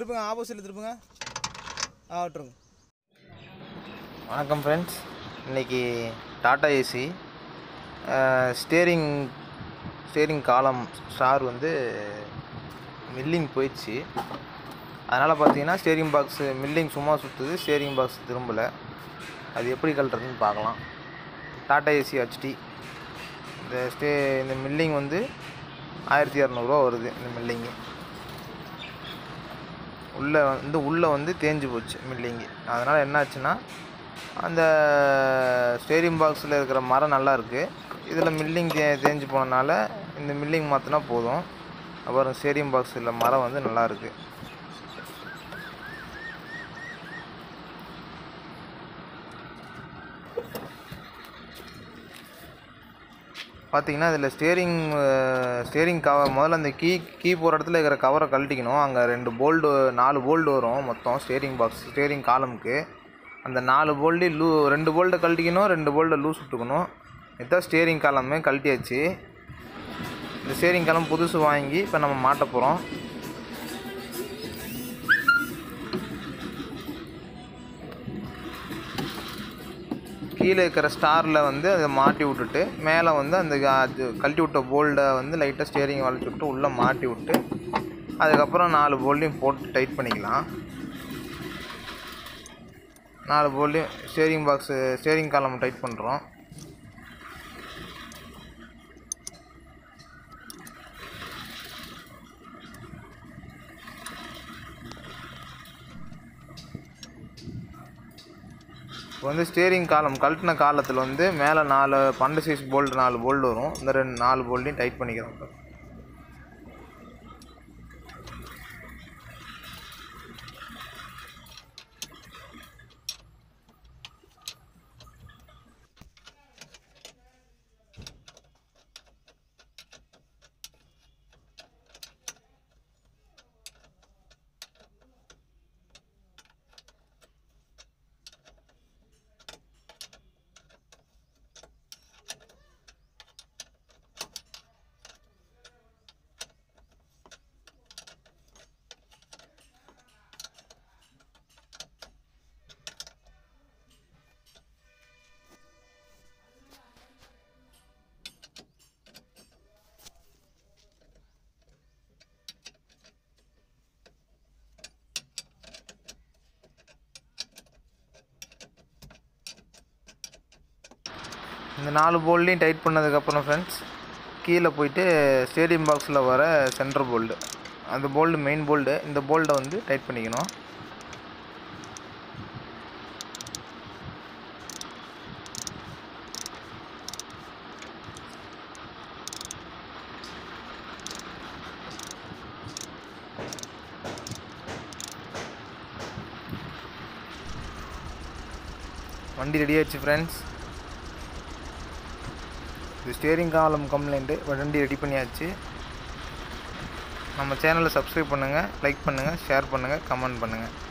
திருப்புங்க ஆப்போசிட்டில் திருப்புங்க ஆ விட்டுருங்க வணக்கம் ஃப்ரெண்ட்ஸ் இன்றைக்கி Tata Ace steering steering column star வந்து மில்லிங் போயிடுச்சு அதனால் பார்த்தீங்கன்னா ஸ்டேரிங் பாக்ஸு மில்லிங் சும்மா சுற்றுது ஸ்டேரிங் பாக்ஸ் திரும்பலை அது எப்படி கழட்டுறதுன்னு பார்க்கலாம் டாடா ஏசி ஹெச்டி இந்த ஸ்டே இந்த மில்லிங் வந்து ஆயிரத்தி இரநூறுவா வருது இந்த மில்லிங்கு உள்ளே வந்து உள்ளே வந்து தேஞ்சு போச்சு மில்லிங்கு அதனால் என்னாச்சுன்னா அந்த ஸ்டேரிங் பாக்ஸில் இருக்கிற மரம் நல்லா இருக்குது இதில் மில்லிங் தே தேஞ்சு போனனால இந்த மில்லிங் மாற்றினா போதும் அப்புறம் ஸ்டேரிங் பாக்ஸில் மரம் வந்து நல்லா இருக்கு பார்த்தீங்கன்னா இதில் ஸ்டேரிங் ஸ்டேரிங் கவர் முதல்ல அந்த கீ கீ போகிற இடத்துல இருக்கிற கவரை கழட்டிக்கணும் அங்கே ரெண்டு போல்டு நாலு போல்டு வரும் மொத்தம் ஸ்டேரிங் பாக்ஸ் ஸ்டேரிங் காலமுக்கு அந்த நாலு போல்டு லூ ரெண்டு போல்ட்டை கழட்டிக்கணும் ரெண்டு போல்ட்டை லூஸ் விட்டுக்கணும் இதுதான் ஸ்டேரிங் காலமே கழட்டியாச்சு இந்த ஸ்டேரிங் காலம் புதுசு வாங்கி இப்போ நம்ம மாட்ட போகிறோம் கீழே இருக்கிற ஸ்டாரில் வந்து அதை மாட்டி விட்டுட்டு மேலே வந்து அந்த அது கழட்டி விட்ட போல்டை வந்து லைட்டாக ஸ்டேரிங் வளைச்சி விட்டு உள்ளே மாட்டி விட்டு அதுக்கப்புறம் நாலு போல்டையும் போட்டு டைட் பண்ணிக்கலாம் நாலு போல்டையும் steering box steering column tight பண்ணுறோம் இப்போ வந்து ஸ்டேரிங் காலம் கழட்டின காலத்தில் வந்து மேலே நாலு பன்னெண்டு சைஸ் போல்டு நாலு போல்டு வரும் இந்த ரெண்டு நாலு போல்டையும் டைட் பண்ணிக்கிறோம் இப்போ இந்த நாலு போல்டையும் டைட் பண்ணதுக்கப்புறம் ஃப்ரெண்ட்ஸ் கீழே போயிட்டு ஸ்டேடியம் பாக்ஸில் வர சென்டர் போல்டு அந்த போல்டு மெயின் போல்டு இந்த போல்டை வந்து டைட் பண்ணிக்கணும் வண்டி ரெடி ஆயிடுச்சு ஃப்ரெண்ட்ஸ் இது ஸ்டேரிங் காலம் கம்ப்ளைண்ட்டு வண்டி ரெடி பண்ணியாச்சு நம்ம சேனலை சப்ஸ்கிரைப் பண்ணுங்கள் லைக் பண்ணுங்கள் ஷேர் பண்ணுங்கள் கமெண்ட் பண்ணுங்கள்